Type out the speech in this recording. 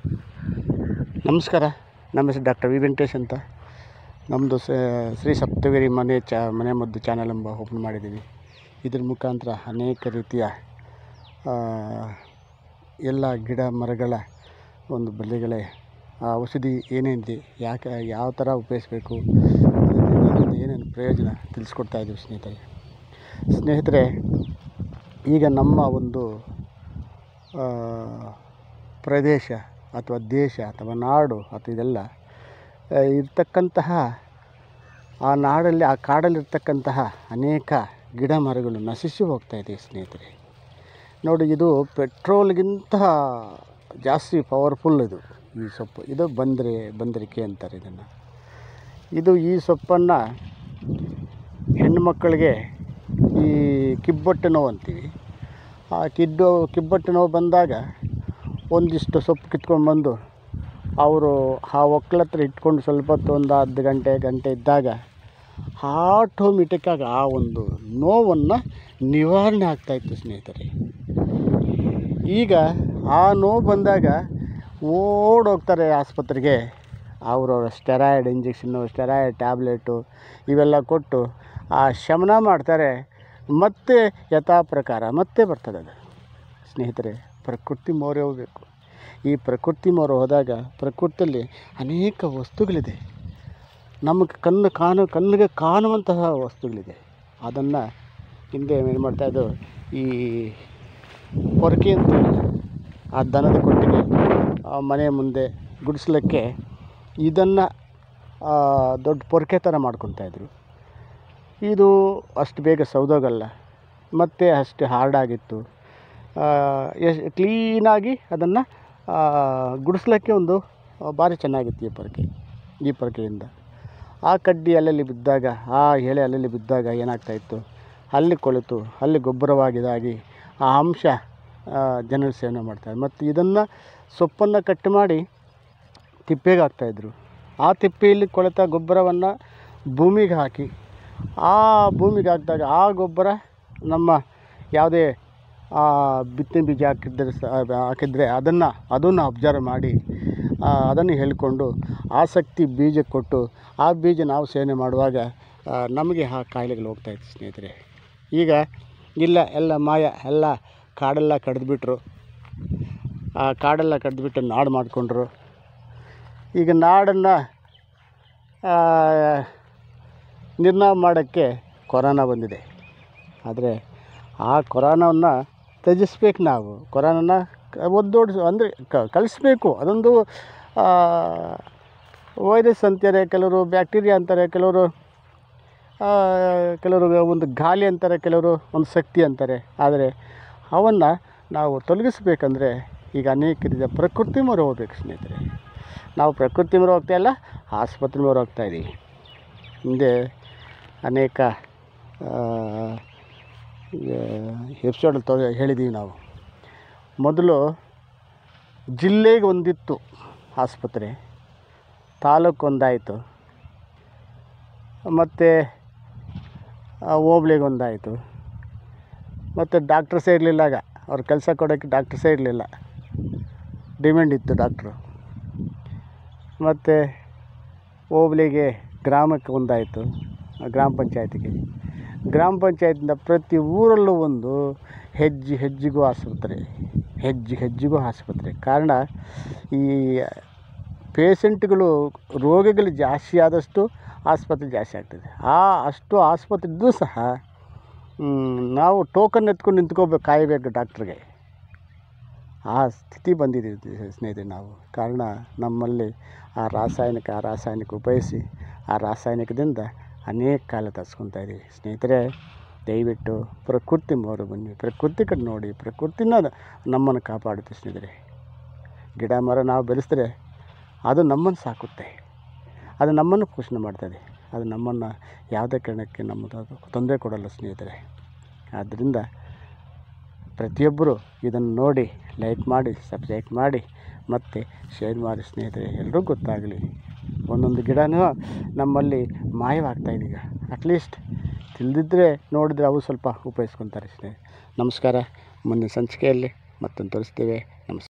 ನಮಸ್ಕಾರ ನಮ್ಮ ಹೆಸರು ಡಾಕ್ಟರ್ ವಿ ವೆಂಕಟೇಶ್ ಅಂತ ನಮ್ಮದು ಶ್ರೀ ಸಪ್ತಗಿರಿ ಮನೆ ಚ ಮನೆ ಮದ್ದು ಚಾನಲ್ ಎಂಬ ಓಪನ್ ಮಾಡಿದ್ದೀವಿ ಇದ್ರ ಮುಖಾಂತರ ಅನೇಕ ರೀತಿಯ ಆ, ಎಲ್ಲ ಗಿಡ ಮರಗಳ ಒಂದು ಬಳ್ಳಿಗಳೇ ಆ ಔಷಧಿ ಏನೇನಿದೆ ಯಾಕೆ ಯಾವ ಥರ ಉಪಯೋಗಿಸ್ಬೇಕು ಅದರಿಂದ ಏನೇನು ಪ್ರಯೋಜನ ತಿಳಿಸ್ಕೊಡ್ತಾ ಇದ್ದೀವಿ ಸ್ನೇಹಿತರೆ ಸ್ನೇಹಿತರೆ ಈಗ ನಮ್ಮ ಒಂದು ಆ, ಪ್ರದೇಶ ಅಥವಾ ದೇಶ ಅಥವಾ ನಾಡು ಅಥವಾ ಇದೆಲ್ಲ ಆ, ಇರ್ತಕ್ಕಂತಹ ಆ ನಾಡಲ್ಲಿ ಆ ಕಾಡಲ್ಲಿರ್ತಕ್ಕಂತಹ ಅನೇಕ ಗಿಡ ಮರಗಳು ನಶಿಸಿ ಹೋಗ್ತಾ ಇದೆ ಸ್ನೇಹಿತರೆ ನೋಡಿ ಇದು ಪೆಟ್ರೋಲ್ಗಿಂತ ಜಾಸ್ತಿ ಪವರ್ಫುಲ್ ಇದು ಈ ಸೊಪ್ಪು ಇದು ಬಂದರೆ ಬಂದರಿಕೆ ಅಂತಾರೆ ಇದನ್ನು ಇದು ಈ ಸೊಪ್ಪನ್ನು ಹೆಣ್ಣುಮಕ್ಕಳಿಗೆ ಈ ಕಿಬ್ಬೊಟ್ಟೆ ನೋವು ಅಂತೀವಿ ಆ ಕಿಡ್ಡು ಕಿಬ್ಬೊಟ್ಟೆ ನೋವು ಬಂದಾಗ ಒಂದಿಷ್ಟು ಸೊಪ್ಪು ಕಿತ್ಕೊಂಡು ಬಂದು ಅವರು ಆ ಒಕ್ಕಲ ಹತ್ರ ಇಟ್ಕೊಂಡು ಸ್ವಲ್ಪ ಹೊತ್ತು ಒಂದು ಅರ್ಧ ಗಂಟೆ ಗಂಟೆ ಇದ್ದಾಗ ಆಟೋಮೆಟಿಕ್ಕಾಗಿ ಆ ಒಂದು ನೋವನ್ನು ನಿವಾರಣೆ ಆಗ್ತಾಯಿತ್ತು ಸ್ನೇಹಿತರೆ ಈಗ ಆ ನೋವು ಬಂದಾಗ ಓಡೋಗ್ತಾರೆ ಆಸ್ಪತ್ರೆಗೆ ಅವರು ಸ್ಟೆರಾಯ್ಡ್ ಇಂಜೆಕ್ಷನ್ನು ಸ್ಟೆರಾಯ್ಡ್ ಟ್ಯಾಬ್ಲೆಟು ಇವೆಲ್ಲ ಕೊಟ್ಟು ಆ ಶಮನ ಮಾಡ್ತಾರೆ ಮತ್ತೆ ಯಥಾ ಪ್ರಕಾರ ಮತ್ತೆ ಬರ್ತದೆ ಅದು ಸ್ನೇಹಿತರೆ ಪ್ರಕೃತಿ ಮೊರೆ ಹೋಗಬೇಕು ಈ ಪ್ರಕೃತಿ ಮೊರೆ ಹೋದಾಗ ಪ್ರಕೃತಿಯಲ್ಲಿ ಅನೇಕ ವಸ್ತುಗಳಿದೆ ನಮಗೆ ಕಣ್ಣು ಕಾಣು ಕಣ್ಣಿಗೆ ಕಾಣುವಂತಹ ವಸ್ತುಗಳಿದೆ ಅದನ್ನು ಹಿಂದೆ ಏನು ಮಾಡ್ತಾಯಿದ್ದು ಈ ಪೊರಕೆ ಅಂತ ಆ ದನದ ಕೊಟ್ಟಿಗೆ ಆ ಮನೆ ಮುಂದೆ ಗುಡಿಸ್ಲಿಕ್ಕೆ ಇದನ್ನು ದೊಡ್ಡ ಪೊರಕೆ ಥರ ಮಾಡ್ಕೊತಾಯಿದ್ರು ಇದು ಅಷ್ಟು ಬೇಗ ಸೌದೋಗಲ್ಲ ಮತ್ತು ಅಷ್ಟು ಹಾರ್ಡಾಗಿತ್ತು ಎಸ್ ಕ್ಲೀನಾಗಿ ಅದನ್ನು ಗುಡಿಸ್ಲಿಕ್ಕೆ ಒಂದು ಆ, ಭಾರಿ ಚೆನ್ನಾಗಿತ್ತು ಈ ಪೊರಕೆ ಈ ಪೊರಕೆಯಿಂದ ಆ ಕಡ್ಡಿ ಅಲ್ಲಲ್ಲಿ ಬಿದ್ದಾಗ ಆ ಎಳೆ ಅಲ್ಲಲ್ಲಿ ಬಿದ್ದಾಗ ಏನಾಗ್ತಾಯಿತ್ತು ಅಲ್ಲಿ ಕೊಳೆತು ಅಲ್ಲಿ ಗೊಬ್ಬರವಾಗಿದಾಗಿ ಆ ಅಂಶ ಆ, ಜನರು ಸೇವನೆ ಮಾಡ್ತಾರೆ ಮತ್ತು ಇದನ್ನು ಸೊಪ್ಪನ್ನು ಕಟ್ ಮಾಡಿ ತಿಪ್ಪೆಗೆ ಹಾಕ್ತಾಯಿದ್ರು ಆ ತಿಪ್ಪೆಯಲ್ಲಿ ಕೊಳೆತ ಗೊಬ್ಬರವನ್ನು ಭೂಮಿಗೆ ಹಾಕಿ ಆ ಭೂಮಿಗೆ ಹಾಕಿದಾಗ ಆ ಗೊಬ್ಬರ ನಮ್ಮ ಯಾವುದೇ ಆ, ಬಿತ್ತನೆ ಬೀಜ ಹಾಕಿದ್ರೆ ಸ ಹಾಕಿದರೆ ಅದನ್ನು ಅದನ್ನು ಅಬ್ಸರ್ವ್ ಮಾಡಿ ಆ, ಅದನ್ನು ಹೇಳ್ಕೊಂಡು ಆಸಕ್ತಿ ಬೀಜ ಕೊಟ್ಟು ಆ ಬೀಜ ನಾವು ಸೇವನೆ ಮಾಡುವಾಗ ಆ, ನಮಗೆ ಆ ಕಾಯಿಲೆಗಳು ಹೋಗ್ತಾಯಿತ್ತು ಸ್ನೇಹಿತರೆ ಈಗ ಇಲ್ಲ ಎಲ್ಲ ಮಾಯ ಎಲ್ಲ ಕಾಡೆಲ್ಲ ಕಡ್ದುಬಿಟ್ರು ಆ ಕಾಡೆಲ್ಲ ಕಡ್ದುಬಿಟ್ಟು ನಾಡು ಮಾಡಿಕೊಂಡ್ರು ಈಗ ನಾಡನ್ನು ನಿರ್ನಾಮ ಮಾಡೋಕ್ಕೆ ಕೊರೋನಾ ಬಂದಿದೆ ಆದರೆ ಆ ಕೊರೋನಾವನ್ನು ತ್ಯಜಿಸ್ಬೇಕು ನಾವು ಕೊರೋನಾನ ಒದ್ದೋಡಿಸ್ ಅಂದರೆ ಕಳಿಸ್ಬೇಕು ಅದೊಂದು ಆ, ವೈರಸ್ ಅಂತಾರೆ ಕೆಲವರು ಬ್ಯಾಕ್ಟೀರಿಯಾ ಅಂತಾರೆ ಕೆಲವರು ಆ, ಕೆಲವರು ಒಂದು ಗಾಳಿ ಅಂತಾರೆ ಕೆಲವರು ಒಂದು ಶಕ್ತಿ ಅಂತಾರೆ ಆದರೆ ಅವನ್ನು ನಾವು ತೊಲಗಿಸ್ಬೇಕಂದ್ರೆ ಈಗ ಅನೇಕ ರೀತಿಯ ಪ್ರಕೃತಿ ಮೊರೆ ಹೋಗ್ಬೇಕು ಸ್ನೇಹಿತರೆ ನಾವು ಪ್ರಕೃತಿ ಮೊರೆ ಹೋಗ್ತಾ ಇಲ್ಲ ಆಸ್ಪತ್ರೆ ಮೊರೆ ಹೋಗ್ತಾ ಇದ್ದೀವಿ ಹಿಂದೆ ಅನೇಕ ಎಪಿಸೋಡಲ್ಲಿ ತೊ ಹೇಳಿದ್ದೀವಿ ನಾವು ಮೊದಲು ಜಿಲ್ಲೆಗೆ ಒಂದಿತ್ತು ಆಸ್ಪತ್ರೆ ತಾಲೂಕು ಒಂದಾಯಿತು ಮತ್ತು ಹೋಬ್ಳಿಗೆ ಒಂದಾಯಿತು ಮತ್ತು ಡಾಕ್ಟ್ರಸೇ ಇರಲಿಲ್ಲ ಆಗ ಅವ್ರ ಕೆಲಸ ಕೊಡೋಕ್ಕೆ ಡಾಕ್ಟ್ರಸೇ ಇರಲಿಲ್ಲ ಡಿಮ್ಯಾಂಡ್ ಇತ್ತು ಡಾಕ್ಟ್ರು ಮತ್ತು ಹೋಬ್ಳಿಗೆ ಗ್ರಾಮಕ್ಕೆ ಒಂದಾಯಿತು ಗ್ರಾಮ ಪಂಚಾಯತಿಗೆ ಗ್ರಾಮ ಪಂಚಾಯತಿಂದ ಪ್ರತಿ ಊರಲ್ಲೂ ಒಂದು ಹೆಜ್ಜೆ ಹೆಜ್ಜೆಗೂ ಆಸ್ಪತ್ರೆ ಹೆಜ್ಜೆ ಹೆಜ್ಜೆಗೂ ಆಸ್ಪತ್ರೆ ಕಾರಣ ಈ ಪೇಷಂಟ್ಗಳು ರೋಗಿಗಳು ಜಾಸ್ತಿ ಆದಷ್ಟು ಆಸ್ಪತ್ರೆ ಜಾಸ್ತಿ ಆಗ್ತದೆ ಆ ಅಷ್ಟು ಆಸ್ಪತ್ರೆ ಇದ್ದರೂ ಸಹ ಮ್, ನಾವು ಟೋಕನ್ ಎತ್ಕೊಂಡು ನಿಂತ್ಕೋಬೇಕು ಕಾಯಬೇಕು ಡಾಕ್ಟ್ರಿಗೆ ಆ ಸ್ಥಿತಿ ಬಂದಿದ್ದೀವಿ ಸ್ನೇಹಿತರೆ ನಾವು ಕಾರಣ ನಮ್ಮಲ್ಲಿ ಆ ರಾಸಾಯನಿಕ ಆ ರಾಸಾಯನಿಕ ಉಪಯೋಗಿಸಿ ಆ ರಾಸಾಯನಿಕದಿಂದ ಅನೇಕ ಕಾಲ ತರ್ಸ್ಕೊತಾ ಇದ್ದೀವಿ ಸ್ನೇಹಿತರೆ ದಯವಿಟ್ಟು ಪ್ರಕೃತಿ ಮೊರೆ ಬನ್ನಿ ಪ್ರಕೃತಿ ಕಡೆ ನೋಡಿ ಪ್ರಕೃತಿನ ನಮ್ಮನ್ನು ಕಾಪಾಡುತ್ತೆ ಸ್ನೇಹಿತರೆ ಗಿಡ ಮರ ನಾವು ಬೆಳೆಸಿದ್ರೆ ಅದು ನಮ್ಮನ್ನು ಸಾಕುತ್ತೆ ಅದು ನಮ್ಮನ್ನು ಪೋಷಣೆ ಮಾಡ್ತದೆ ಅದು ನಮ್ಮನ್ನು ಯಾವುದೇ ಕಾರಣಕ್ಕೆ ನಮ್ಮದು ಅದು ತೊಂದರೆ ಕೊಡಲ್ಲ ಸ್ನೇಹಿತರೆ ಆದ್ದರಿಂದ ಪ್ರತಿಯೊಬ್ಬರು ಇದನ್ನು ನೋಡಿ ಲೈಕ್ ಮಾಡಿ ಸಬ್ಸ್ಕ್ರೈಬ್ ಮಾಡಿ ಮತ್ತು ಶೇರ್ ಮಾಡಿ ಸ್ನೇಹಿತರೆ ಎಲ್ಲರೂ ಗೊತ್ತಾಗಲಿ ಒಂದೊಂದು ಗಿಡನೂ ನಮ್ಮಲ್ಲಿ ಮಾಯವಾಗ್ತಾಯಿದೆ ಈಗ ಅಟ್ಲೀಸ್ಟ್ ತಿಳಿದಿದ್ದರೆ ನೋಡಿದರೆ ಅವು ಸ್ವಲ್ಪ ಉಪಯೋಗಿಸ್ಕೊತಾರೆ ಸ್ನೇಹಿತರೆ ನಮಸ್ಕಾರ ಮುಂದಿನ ಸಂಚಿಕೆಯಲ್ಲಿ ಮತ್ತೊಂದು ತೋರಿಸ್ತೇವೆ ನಮಸ್ಕಾರ